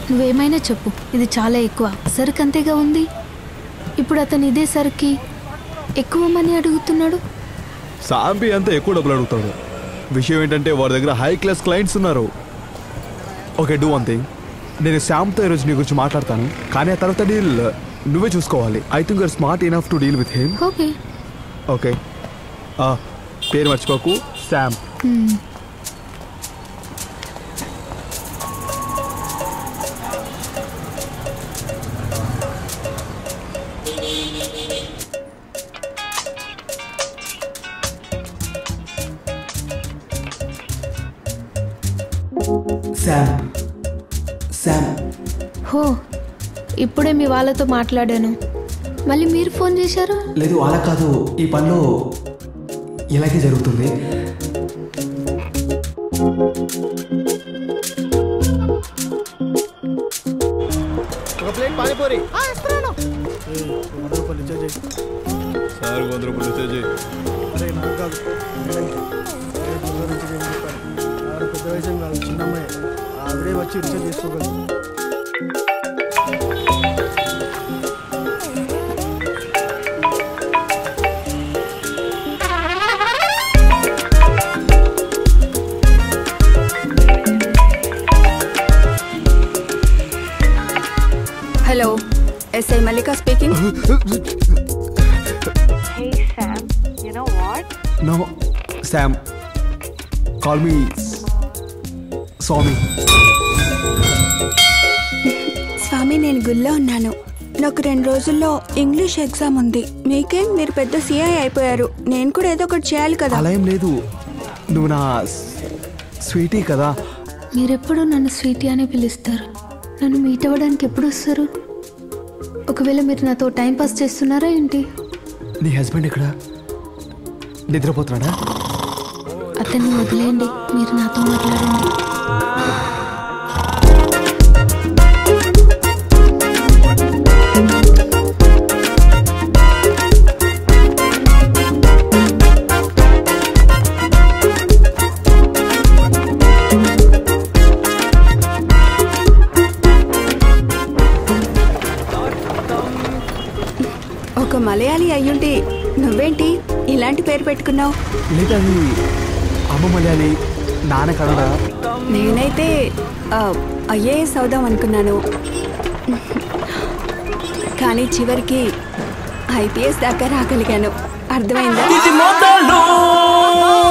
నువ్వేమైనా చెప్పు ఇది చాలా ఎక్కువ సరుకు అంతేగా ఉంది ఇప్పుడు అతను ఇదే సరుకి ఎక్కువ మనీ అడుగుతున్నాడు సాంబి అంతా ఎక్కువ డబ్బులు అడుగుతాడు విషయం ఏంటంటే వాడి దగ్గర హై క్లాస్ క్లయింట్స్ ఉన్నారు ఓకే డూ వన్ థింగ్ నేను శామ్తో ఈరోజు నీ గురించి మాట్లాడతాను కానీ ఆ తర్వాత డీల్ నువ్వే చూసుకోవాలి I think your smart enough to deal with him okay okay పేరు మర్చిపోకు శామ్ హ్మ్. శామ్ శామ్ హో ఇప్పుడే మీ వాళ్ళతో మాట్లాడాను మళ్ళీ మీరు ఫోన్ చేశారు లేదు అలా కాదు ఈ పనిలో ఇలాగే జరుగుతుంది ఒక ప్లేట్ పానీపూరి సార్ వంద రూపాయలు వచ్చేసి అరే నాకు కాదు మేడంకి. రేపు పొద్దున్న రీఛార్జ్ చేయమని చెప్పాను. ఆవిడ పెద్ద వయసు ఏం కాదు చిన్న అమ్మాయి ఆవిడే వచ్చి రీఛార్జ్ చేసుకోగలదు hello SI Mallika speaking Hey Sam, you know what? No Sam call me స్వామి స్వామి నేను గుళ్ళో ఉన్నాను నాకు రెండు రోజుల్లో ఇంగ్లీష్ ఎగ్జామ్ ఉంది మీకేం మీరు పెద్ద సిఐ అయిపోయారు నేను కూడా ఏదో ఒకటి చేయాలి కదా అలా ఏం లేదు నువ్వు నా స్వీటీ కదా మీరెప్పుడు నన్ను స్వీటీ అని పిలుస్తారు నన్ను మీట్ అవ్వడానికి ఎప్పుడు వస్తారు ఒకవేళ మీరు నాతో టైం పాస్ చేస్తున్నారా ఏంటి నీ హస్బెండ్ ఎక్కడ నిద్రపోతున్నాడా అతన్ని వదిలేయండి మీరు నాతో మాట్లాడండి ఒక మలయాళీ అయ్యుండి నువ్వేంటి ఇలాంటి పేరు పెట్టుకున్నావు లేదా అది అమ్మ మలయాళి నాన్న కన్నడ నేనైతే ఐఏఎస్ అవుదాం అనుకున్నాను కానీ చివరికి ఐపీఎస్ దాకా రాగలిగాను అర్థమైందా ఇది మొదలు